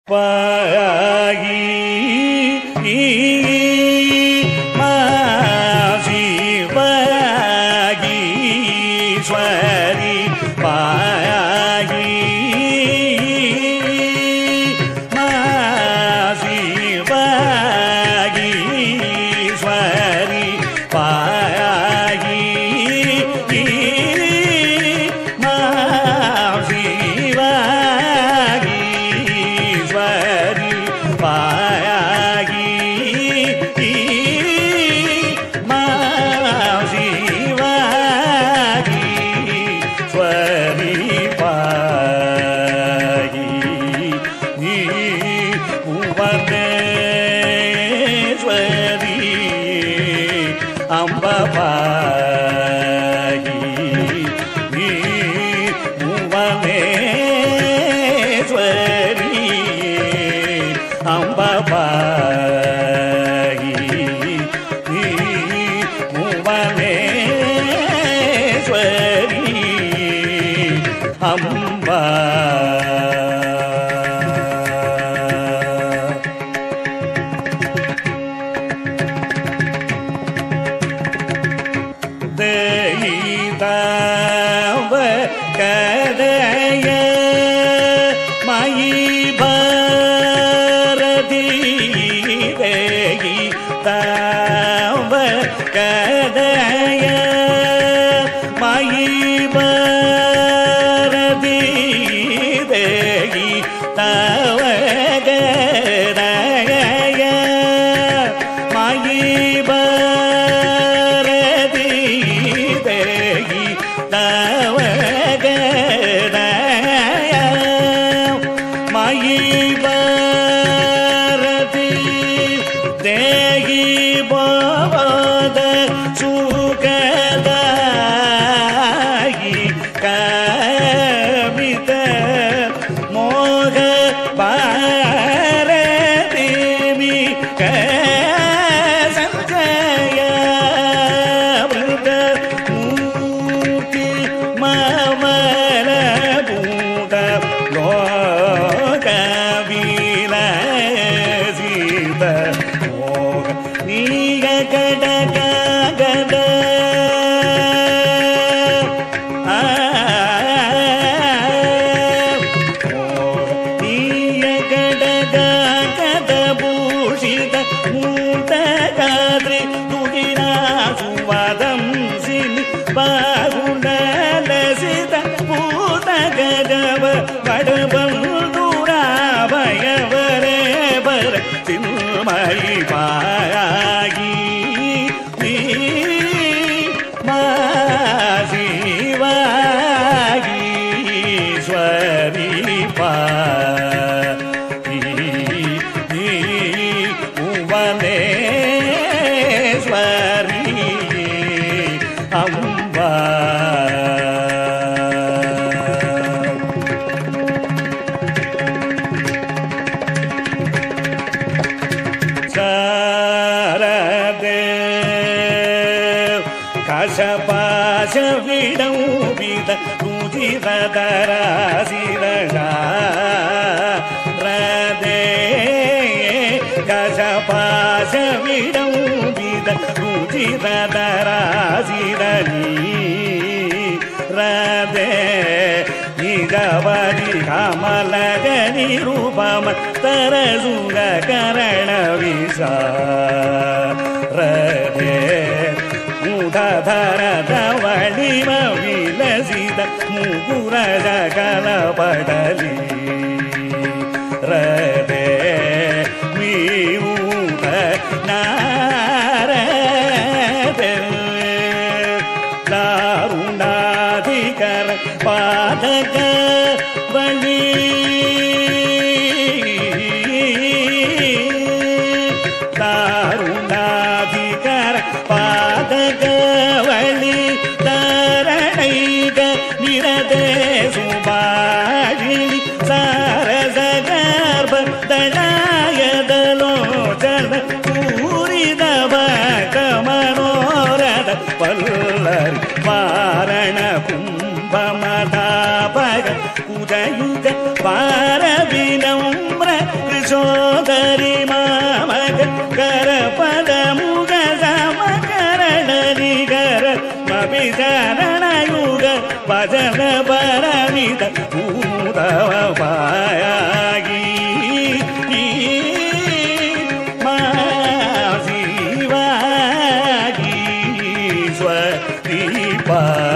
பாகி மாசி பாகீஸ்வரி பாகி மாசி பாகீஸ்வரி பாகி மாசி பாகீஸ்வரி பாகி மாசி பாகீஸ்வரி பாகி புவனேஸ்வரி அம்பபாகி புவனேஸ்வரி அம்பபாகி புவனேஸ்வரி அம்பா தெய்தாவ கதைய மயி பாரதி தாவ கதைய மயி பாரதி தாவ கதைய மயி பாரதி தேகி தவகதய மயி பாரதி தேகி போத சுகதாயி கமித மோக பாரதிமி கசஞ்சய மிருத மூர்த்தி மமர பூத லோக விலசித மோக நீக கடக கட கதபூஷித மூட்டகாத்ரி துகிரா சுவதம் சினி பாகுண்டலசித பூத கதவ வடபந்துராபயவரே பர சின்மயி பாகி மாசிவாகீஸ்வரி புவனேஸ்வரி அம்பா சாரதே கசபாச விடௌபித ருஜிரதராசிரதே கசபாச விடௌபித ருஜிரதராசிரணி ரதே நிகவரி கமலக நிருபம தரசுக கரண விசாரதே மூடதர தவளிம விலசித முகுரஜ கலபடலி ரதே மீயூத நாரதே தாருணாதிகர பாதக வழி தாருணாதிகர பாதக வழி தரணைக நிரதே சுபாஷிணி சாரச கர்ப்ப தடாயதலோச்சன பூரிதவ கமனோரத பல்லரி வாரண கும்பமதாபக உதயுக பாரவினம்ர ಯಶೋಧರಿ ಮಾಮಗ ಕರ ಪದ ಮುಗ ಸಮಕರಣ ನಿಗರ ಮಬಿಚರಣ ಯುಗ ಭಜನ ಪರಮಿತ ಭೂತವ ಪಾಯಾಗಿ ಮಾ ಶಿವಾಗಿ ಸ್ವದೀಪ